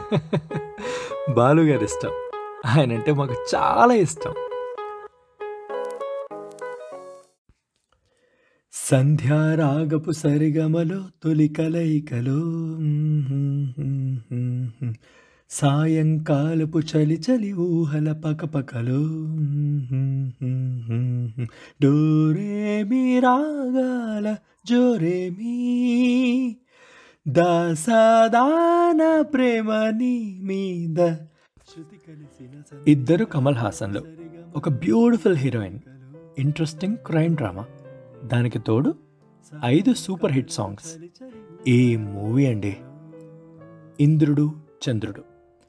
బాలు గారి ఇష్టం ఆయన అంటే మాకు చాలా ఇష్టం సంధ్యారాగపు సరిగమలో తొలి కలయికలో సాయంకాలపు చలి చలి ఊహల పకపకలో డోరేమి రాగాల జోరేమి దాసాదాన ప్రేమని మీద ఇద్దరు కమల్ హాసన్లు ఒక beautiful heroine interesting crime drama దానికి తోడు ఐదు సూపర్ హిట్ సాంగ్స్ ఏ మూవీ అండి ఇంద్రుడు చంద్రుడు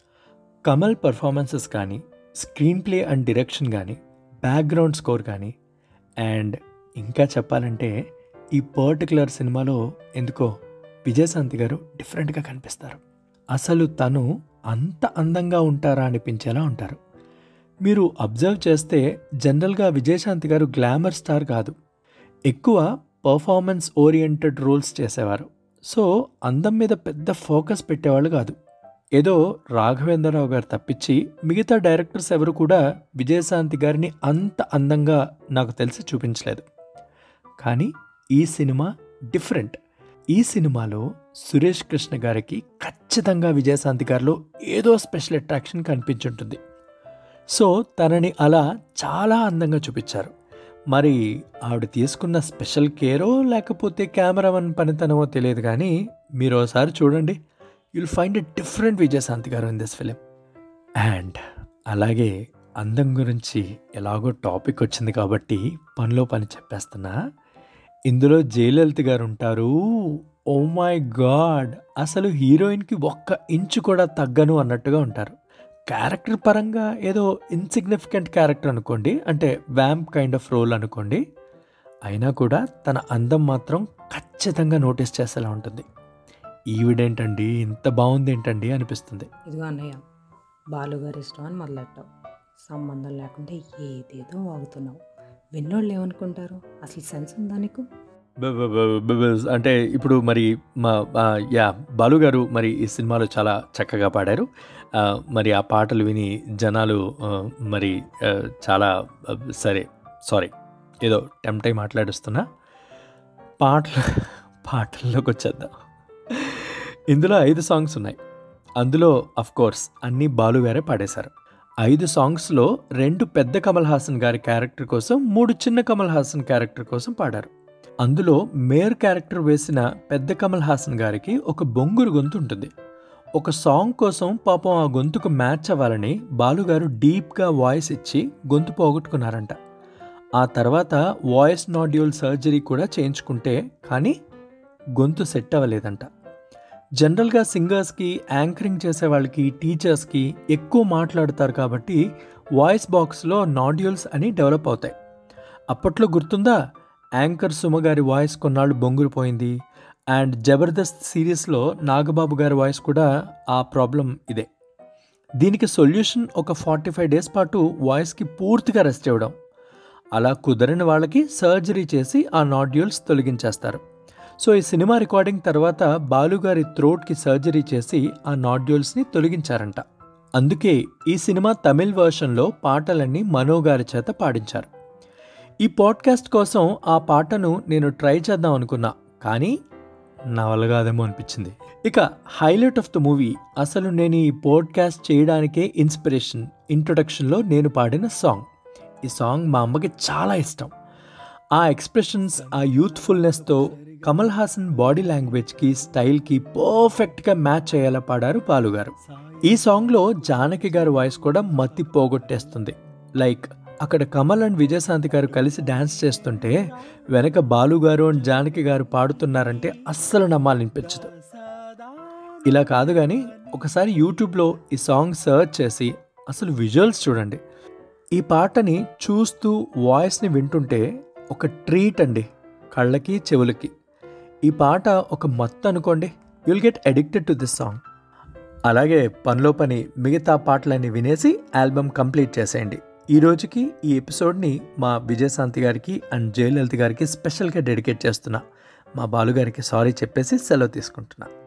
కమల్ పర్ఫార్మెన్సెస్ కానీ స్క్రీన్ ప్లే అండ్ డైరెక్షన్ కానీ బ్యాక్గ్రౌండ్ స్కోర్ కానీ అండ్ ఇంకా చెప్పాలంటే ఈ పర్టికులర్ సినిమాలో ఎందుకో విజయశాంతి గారు డిఫరెంట్గా కనిపిస్తారు అసలు తను అంత అందంగా ఉంటారా అనిపించేలా ఉంటారు మీరు అబ్జర్వ్ చేస్తే జనరల్గా విజయశాంతి గారు గ్లామర్ స్టార్ కాదు ఎక్కువ పర్ఫార్మెన్స్ ఓరియంటెడ్ రోల్స్ చేసేవారు సో అందం మీద పెద్ద ఫోకస్ పెట్టేవాళ్ళు కాదు ఏదో రాఘవేంద్రరావు గారు తప్పించి మిగతా డైరెక్టర్స్ ఎవరు కూడా విజయశాంతి గారిని అంత అందంగా నాకు తెలిసి చూపించలేదు కానీ ఈ సినిమా డిఫరెంట్ ఈ సినిమాలో సురేష్ కృష్ణ గారికి ఖచ్చితంగా విజయశాంతి గారిలో ఏదో స్పెషల్ అట్రాక్షన్ కనిపించుంటుంది సో తనని అలా చాలా అందంగా చూపించారు మరి ఆవిడ తీసుకున్న స్పెషల్ కేరో లేకపోతే కెమెరామన్ పనితనమో తెలియదు కానీ మీరు ఒకసారి చూడండి you'll find a different Vijayashanti garu in this film and అలాగే అందం గురించి ఎలాగో టాపిక్ వచ్చింది కాబట్టి పనిలో పని చెప్పేస్తున్నా ఇందులో జయలలిత గారు ఉంటారు ఓ మై గాడ్ అసలు హీరోయిన్కి ఒక్క ఇంచు కూడా తగ్గను అన్నట్టుగా ఉంటారు క్యారెక్టర్ పరంగా ఏదో ఇన్సిగ్నిఫికెంట్ క్యారెక్టర్ అనుకోండి అంటే వ్యాంప్ కైండ్ ఆఫ్ రోల్ అనుకోండి అయినా కూడా తన అందం మాత్రం ఖచ్చితంగా నోటీస్ చేసేలా ఉంటుంది ఈవిడేంటండి ఇంత బాగుంది ఏంటండి అనిపిస్తుంది ఇదిగో అన్నయ్య బాలుగారి ఇష్టం అని మొదలెట్టావు సంబంధం లేకుండా ఏదేదో వాగుతున్నావు విన్నోళ్ళు ఏమనుకుంటారు అసలు సెన్స్ ఉందా నీకు బ- బ- బ- బ- బ- అంటే ఇప్పుడు మరి మా ఆ, యా బాలు గారు మరి ఈ సినిమాలో చాలా చక్కగా పాడారు ఆ, మరి ఆ పాటలు విని జనాలు ఆ, మరి ఆ, చాలా ఆ, సరే సారీ ఏదో టెంప్ట్ అయి మాట్లాడుస్తున్నా పాటలు పాటల్లోకి వచ్చేద్దాం ఇందులో ఐదు సాంగ్స్ ఉన్నాయి అందులో అఫ్ కోర్స్ అన్నీ బాలు గారే పాడేశారు ఐదు సాంగ్స్లో రెండు పెద్ద కమల్ హాసన్ గారి క్యారెక్టర్ కోసం మూడు చిన్న కమల్ హాసన్ క్యారెక్టర్ కోసం పాడారు అందులో మేయర్ క్యారెక్టర్ వేసిన పెద్ద కమల్ హాసన్ గారికి ఒక బొంగురు గొంతు ఉంటుంది ఒక సాంగ్ కోసం పాపం ఆ గొంతుకు మ్యాచ్ అవ్వాలని బాలుగారు డీప్గా వాయిస్ ఇచ్చి గొంతు పోగొట్టుకున్నారంట ఆ తర్వాత వాయిస్ నాడ్యూల్ సర్జరీ కూడా చేయించుకుంటే కానీ గొంతు సెట్ అవ్వలేదంట జనరల్గా సింగర్స్కి యాంకరింగ్ చేసే వాళ్ళకి టీచర్స్కి ఎక్కువ మాట్లాడతారు కాబట్టి వాయిస్ బాక్స్లో నాడ్యూల్స్ అని డెవలప్ అవుతాయి అప్పట్లో గుర్తుందా యాంకర్ సుమ గారి వాయిస్ కొన్నాళ్ళు బొంగురుపోయింది అండ్ జబర్దస్త్ సిరీస్లో నాగబాబు గారి వాయిస్ కూడా ఆ ప్రాబ్లం ఇదే దీనికి సొల్యూషన్ ఒక ఫార్టీ ఫైవ్ డేస్ పాటు వాయిస్కి పూర్తిగా రెస్ట్ ఇవ్వడం అలా కుదరని వాళ్ళకి సర్జరీ చేసి ఆ నాడ్యూల్స్ తొలగించేస్తారు సో ఈ సినిమా రికార్డింగ్ తర్వాత బాలుగారి థ్రోట్కి సర్జరీ చేసి ఆ నాడ్యూల్స్ని తొలగించారంట అందుకే ఈ సినిమా తమిళ్ వర్షన్లో పాటలన్నీ మనో గారి చేత పాడించారు ఈ పాడ్కాస్ట్ కోసం ఆ పాటను నేను ట్రై చేద్దాం అనుకున్నా కానీ నా వల్ల కాదేమో అనిపించింది ఇక హైలైట్ ఆఫ్ ద మూవీ అసలు నేను ఈ పాడ్కాస్ట్ చేయడానికే ఇన్స్పిరేషన్ ఇంట్రొడక్షన్లో నేను పాడిన సాంగ్ ఈ సాంగ్ మా అమ్మకి చాలా ఇష్టం ఆ ఎక్స్ప్రెషన్స్ ఆ యూత్ఫుల్నెస్తో కమల్ హాసన్ బాడీ లాంగ్వేజ్కి స్టైల్కి పర్ఫెక్ట్గా మ్యాచ్ అయ్యేలా పాడారు బాలుగారు ఈ సాంగ్లో జానకి గారి వాయిస్ కూడా మత్తి పోగొట్టేస్తుంది లైక్ అక్కడ కమల్ అండ్ విజయశాంతి గారు కలిసి డ్యాన్స్ చేస్తుంటే వెనక బాలు గారు అండ్ జానకి గారు పాడుతున్నారంటే అస్సలు నమ్మాలనిపించదు ఇలా కాదు కానీ ఒకసారి యూట్యూబ్లో ఈ సాంగ్ సర్చ్ చేసి అసలు విజువల్స్ చూడండి ఈ పాటని చూస్తూ వాయిస్ని వింటుంటే ఒక ట్రీట్ అండి కళ్ళకి చెవులకి ఈ పాట ఒక మత్తు అనుకోండి you'll get addicted to this song అలాగే పనిలో పని మిగతా పాటలన్నీ వినేసి ఆల్బమ్ కంప్లీట్ చేసేయండి ఈ రోజుకి ఈ ఎపిసోడ్ని మా విజయశాంతి గారికి అండ్ జయలలిత గారికి స్పెషల్గా డెడికేట్ చేస్తున్నా మా బాలుగారికి సారీ చెప్పేసి సెలవు తీసుకుంటున్నా